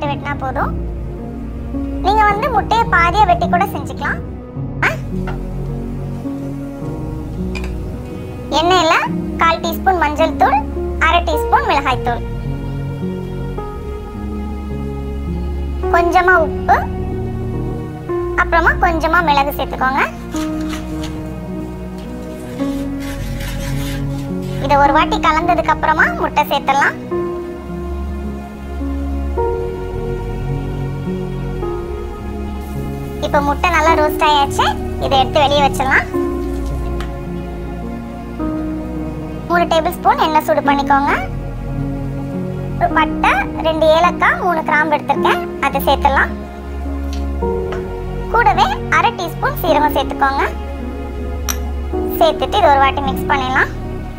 வெட்டு வெட்டினா போதும் நீங்க வந்து முட்டையை பாதியா வெட்டி கூட செஞ்சுக்கலாம் ஆ? எண்ணெயில கால் டீஸ்பூன் மஞ்சள் தூள் அரை டீஸ்பூன் மிளகாய் தூள் கொஞ்சமா உப்பு அப்புறமா கொஞ்சமா மிளகு சேர்த்துக்கோங்க இதை ஒரு வாட்டி கலந்ததுக்கு அப்புறமா முட்டை சேர்த்துடலாம் இப்போ முட்டை நல்லா ரோஸ்ட் ஆயாச்சு இதை எடுத்து வெளியே வச்சிடலாம் மூணு டேபிள் ஸ்பூன் எண்ணெய் சூடு பண்ணிக்கோங்க ஒரு பட்டை ரெண்டு ஏலக்காய் மூணு கிராம்பு எடுத்திருக்கேன் அதை சேர்த்துடலாம் கூடவே அரை டீஸ்பூன் சீரகம் சேர்த்துக்கோங்க சேர்த்துட்டு இது ஒரு வாட்டி மிக்ஸ் பண்ணிடலாம்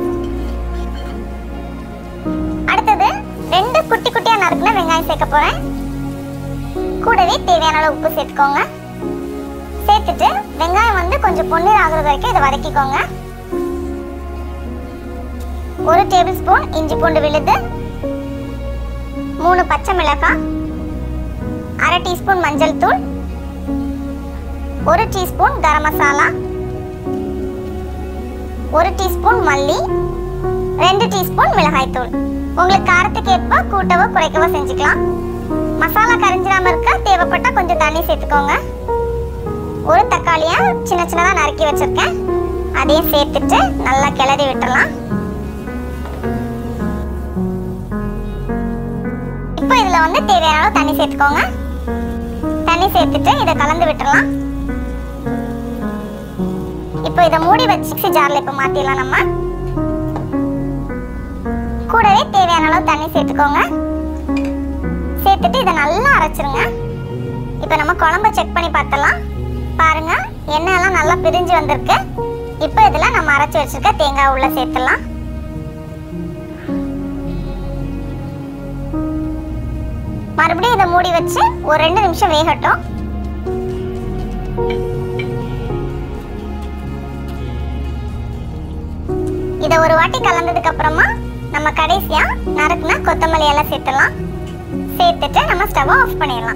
அடுத்தது ரெண்டு குட்டி குட்டியா நறுக்குன வெங்காயம் சேர்க்க போறேன் கூடவே தேவையான அளவு உப்பு சேர்த்துக்கோங்க சேர்த்துட்டு வெங்காயம் வந்து கொஞ்சம் பொன்னீர் ஆகுறது வரைக்கும் இதை வதக்கிக்கோங்க ஒரு டேபிள் ஸ்பூன் இஞ்சி பூண்டு விழுது மூணு பச்சை மிளகாய் அரை டீஸ்பூன் மஞ்சள் தூள் ஒரு டீஸ்பூன் கரம் மசாலா ஒரு டீஸ்பூன் மல்லி ரெண்டு டீஸ்பூன் மிளகாய் தூள் உங்களுக்கு காரத்துக்கு ஏற்ப கூட்டவோ குறைக்கவோ செஞ்சுக்கலாம் மசாலா கரைஞ்சிராம இருக்க தேவைப்பட்டா கொஞ்சம் தண்ணி சேர்த்துக்கோங்க ஒரு தக்காளியை சின்ன சின்னதாக நறுக்கி வச்சிருக்கேன் அதையும் சேர்த்துட்டு நல்லா கிளறி விட்டுறலாம் இப்போ இதில் வந்து தேவையான அளவு தண்ணி சேர்த்துக்கோங்க தண்ணி சேர்த்துட்டு இதை கலந்து விட்டுறலாம் இப்போ இதை மூடி வச்சு மிக்ஸி ஜாரில் இப்போ மாற்றிடலாம் நம்ம கூடவே தேவையான அளவு தண்ணி சேர்த்துக்கோங்க சேர்த்துட்டு இதை நல்லா அரைச்சிருங்க இப்போ நம்ம குழம்ப செக் பண்ணி பார்த்தலாம் பாருங்க எண்ணெய் எல்லாம் நல்லா பிரிஞ்சு வந்திருக்கு இப்போ இதில் நம்ம அரைச்சி வச்சிருக்க தேங்காய் உள்ள சேர்த்துடலாம் மறுபடியும் இதை மூடி வச்சு ஒரு ரெண்டு நிமிஷம் வேகட்டும் இதை ஒரு வாட்டி கலந்ததுக்கு அப்புறமா நம்ம கடைசியா நறுக்குன கொத்தமல்லி எல்லாம் சேர்த்துடலாம் சேர்த்துட்டு நம்ம ஸ்டவ் ஆஃப் பண்ணிடலாம்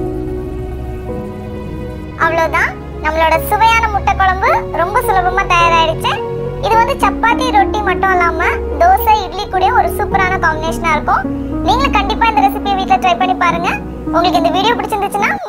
அவ்வளவுதான் நம்மளோட சுவையான முட்டை குழம்பு ரொம்ப சுலபமா தயாராயிடுச்சு இது வந்து சப்பாத்தி ரொட்டி மட்டும் இல்லாம தோசை இட்லி கூட ஒரு சூப்பரான காம்பினேஷனா இருக்கும் நீங்களும் கண்டிப்பா இந்த ரெசிபியை வீட்ல ட்ரை பண்ணி பாருங்க உங்களுக்கு இந்த வீடியோ பிடிச்சிருந்துச்சுன்னா